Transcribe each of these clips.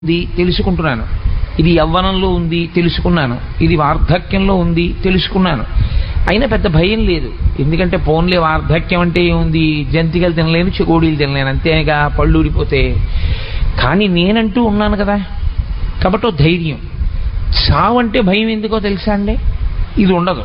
ఉంది తెలుసుకుంటున్నాను ఇది యవ్వనంలో ఉంది తెలుసుకున్నాను ఇది వార్ధక్యంలో ఉంది తెలుసుకున్నాను అయినా పెద్ద భయం లేదు ఎందుకంటే పోన్లే వార్ధక్యం అంటే ఏముంది జంతికలు తినలేను చెకోడీలు తినలేను అంతేగా పళ్ళు ఊడిపోతే కానీ నేనంటూ ఉన్నాను కదా కాబట్టి ఓ ధైర్యం చావు అంటే భయం ఎందుకో తెలుసా అండి ఇది ఉండదు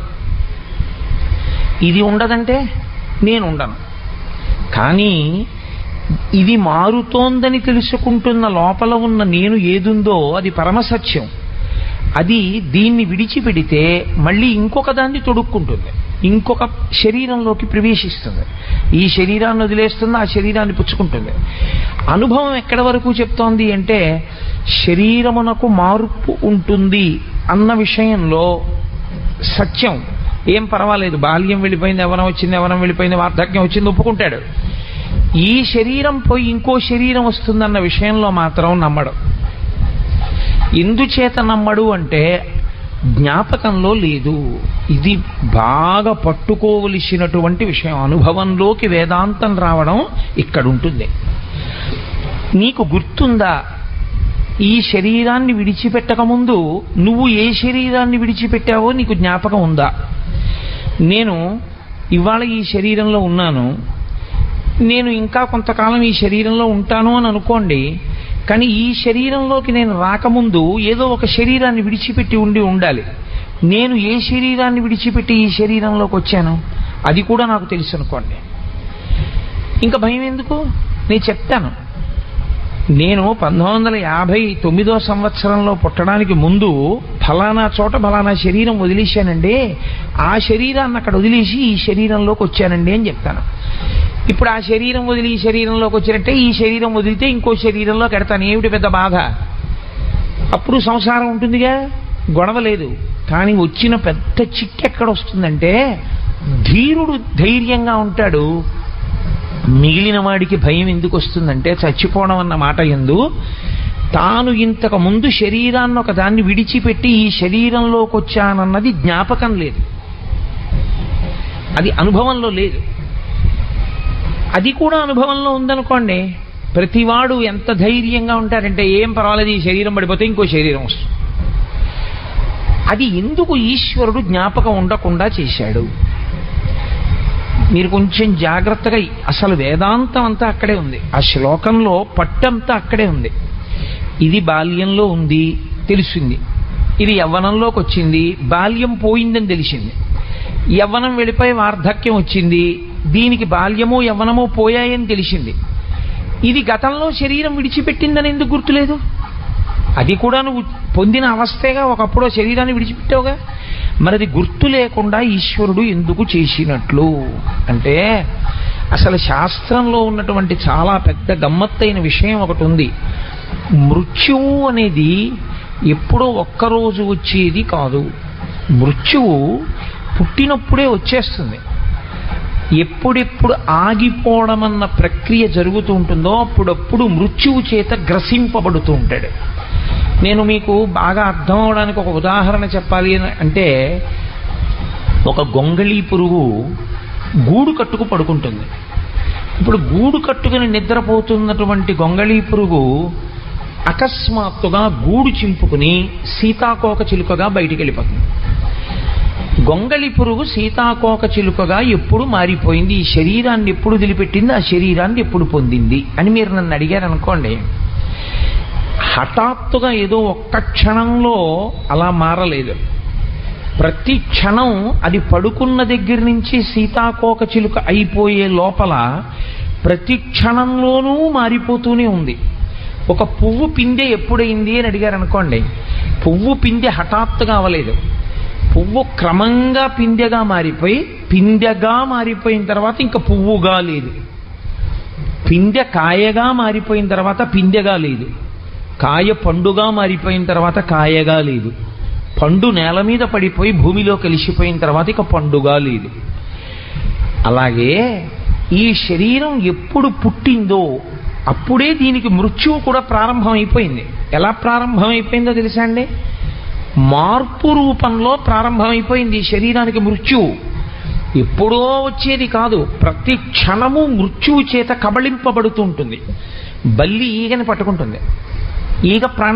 ఇది ఉండదంటే నేను ఉండను కానీ ఇది మారుతోందని తెలుసుకుంటున్న లోపల ఉన్న నేను ఏదుందో అది పరమసత్యం అది దీన్ని విడిచిపెడితే మళ్ళీ ఇంకొక దాన్ని తొడుక్కుంటుంది ఇంకొక శరీరంలోకి ప్రవేశిస్తుంది ఈ శరీరాన్ని వదిలేస్తుంది ఆ శరీరాన్ని పుచ్చుకుంటుంది అనుభవం ఎక్కడి వరకు చెప్తోంది అంటే శరీరమునకు మార్పు ఉంటుంది అన్న విషయంలో సత్యం ఏం పర్వాలేదు బాల్యం వెళ్ళిపోయింది ఎవరం వచ్చింది ఎవరం వెళ్ళిపోయింది వార్ధక్యం వచ్చింది ఒప్పుకుంటాడు ఈ శరీరం పోయి ఇంకో శరీరం వస్తుందన్న విషయంలో మాత్రం నమ్మడు ఎందుచేత నమ్మడు అంటే జ్ఞాపకంలో లేదు ఇది బాగా పట్టుకోవలసినటువంటి విషయం అనుభవంలోకి వేదాంతం రావడం ఇక్కడ ఉంటుంది నీకు గుర్తుందా ఈ శరీరాన్ని విడిచిపెట్టక ముందు నువ్వు ఏ శరీరాన్ని విడిచిపెట్టావో నీకు జ్ఞాపకం ఉందా నేను ఇవాళ ఈ శరీరంలో ఉన్నాను నేను ఇంకా కొంతకాలం ఈ శరీరంలో ఉంటాను అని అనుకోండి కానీ ఈ శరీరంలోకి నేను రాకముందు ఏదో ఒక శరీరాన్ని విడిచిపెట్టి ఉండి ఉండాలి నేను ఏ శరీరాన్ని విడిచిపెట్టి ఈ శరీరంలోకి వచ్చాను అది కూడా నాకు తెలుసు అనుకోండి ఇంకా భయం ఎందుకు నేను చెప్తాను నేను పంతొమ్మిది వందల యాభై తొమ్మిదో సంవత్సరంలో పుట్టడానికి ముందు ఫలానా చోట ఫలానా శరీరం వదిలేశానండి ఆ శరీరాన్ని అక్కడ వదిలేసి ఈ శరీరంలోకి వచ్చానండి అని చెప్తాను ఇప్పుడు ఆ శరీరం వదిలి ఈ శరీరంలోకి వచ్చినట్టే ఈ శరీరం వదిలితే ఇంకో శరీరంలోకి ఎడతాను ఏమిటి పెద్ద బాధ అప్పుడు సంసారం ఉంటుందిగా గొడవ లేదు కానీ వచ్చిన పెద్ద చిక్కు ఎక్కడ వస్తుందంటే ధీరుడు ధైర్యంగా ఉంటాడు మిగిలిన వాడికి భయం ఎందుకు వస్తుందంటే చచ్చిపోవడం అన్న మాట ఎందు తాను ఇంతకు ముందు శరీరాన్ని ఒక దాన్ని విడిచిపెట్టి ఈ శరీరంలోకి వచ్చానన్నది జ్ఞాపకం లేదు అది అనుభవంలో లేదు అది కూడా అనుభవంలో ఉందనుకోండి ప్రతివాడు ఎంత ధైర్యంగా ఉంటారంటే ఏం పర్వాలేదు ఈ శరీరం పడిపోతే ఇంకో శరీరం వస్తుంది అది ఎందుకు ఈశ్వరుడు జ్ఞాపకం ఉండకుండా చేశాడు మీరు కొంచెం జాగ్రత్తగా అసలు వేదాంతం అంతా అక్కడే ఉంది ఆ శ్లోకంలో పట్టంతా అక్కడే ఉంది ఇది బాల్యంలో ఉంది తెలిసింది ఇది యవ్వనంలోకి వచ్చింది బాల్యం పోయిందని తెలిసింది యవ్వనం వెళ్ళిపోయి వార్ధక్యం వచ్చింది దీనికి బాల్యము యవ్వనము పోయాయని తెలిసింది ఇది గతంలో శరీరం విడిచిపెట్టిందని ఎందుకు గుర్తులేదు అది కూడా నువ్వు పొందిన అవస్థేగా ఒకప్పుడు ఆ శరీరాన్ని విడిచిపెట్టావుగా మరది గుర్తు లేకుండా ఈశ్వరుడు ఎందుకు చేసినట్లు అంటే అసలు శాస్త్రంలో ఉన్నటువంటి చాలా పెద్ద గమ్మత్తైన విషయం ఒకటి ఉంది మృత్యువు అనేది ఎప్పుడో ఒక్కరోజు వచ్చేది కాదు మృత్యువు పుట్టినప్పుడే వచ్చేస్తుంది ఎప్పుడెప్పుడు ఆగిపోవడం అన్న ప్రక్రియ జరుగుతూ ఉంటుందో అప్పుడప్పుడు మృత్యువు చేత గ్రసింపబడుతూ ఉంటాడు నేను మీకు బాగా అర్థం అవడానికి ఒక ఉదాహరణ చెప్పాలి అని అంటే ఒక గొంగళీ పురుగు గూడు కట్టుకు పడుకుంటుంది ఇప్పుడు గూడు కట్టుకుని నిద్రపోతున్నటువంటి గొంగళీ పురుగు అకస్మాత్తుగా గూడు చింపుకుని సీతాకోక చిలుకగా బయటికి వెళ్ళిపోతుంది గొంగళి పురుగు సీతాకోక చిలుకగా ఎప్పుడు మారిపోయింది ఈ శరీరాన్ని ఎప్పుడు వదిలిపెట్టింది ఆ శరీరాన్ని ఎప్పుడు పొందింది అని మీరు నన్ను అడిగారు అనుకోండి హఠాత్తుగా ఏదో ఒక్క క్షణంలో అలా మారలేదు ప్రతి క్షణం అది పడుకున్న దగ్గర నుంచి సీతాకోక చిలుక అయిపోయే లోపల ప్రతి క్షణంలోనూ మారిపోతూనే ఉంది ఒక పువ్వు పిందె ఎప్పుడైంది అని అడిగారు అనుకోండి పువ్వు పిందె హఠాత్తుగా అవ్వలేదు పువ్వు క్రమంగా పిందెగా మారిపోయి పిందెగా మారిపోయిన తర్వాత ఇంకా పువ్వుగా లేదు పిందె కాయగా మారిపోయిన తర్వాత పిందెగా లేదు కాయ పండుగా మారిపోయిన తర్వాత కాయగా లేదు పండు నేల మీద పడిపోయి భూమిలో కలిసిపోయిన తర్వాత ఇక పండుగా లేదు అలాగే ఈ శరీరం ఎప్పుడు పుట్టిందో అప్పుడే దీనికి మృత్యువు కూడా ప్రారంభం అయిపోయింది ఎలా ప్రారంభం అయిపోయిందో తెలుసా అండి మార్పు రూపంలో ప్రారంభమైపోయింది ఈ శరీరానికి మృత్యువు ఎప్పుడో వచ్చేది కాదు ప్రతి క్షణము మృత్యువు చేత కబళింపబడుతూ ఉంటుంది బల్లి ఈగని పట్టుకుంటుంది ఈగ ప్రాణం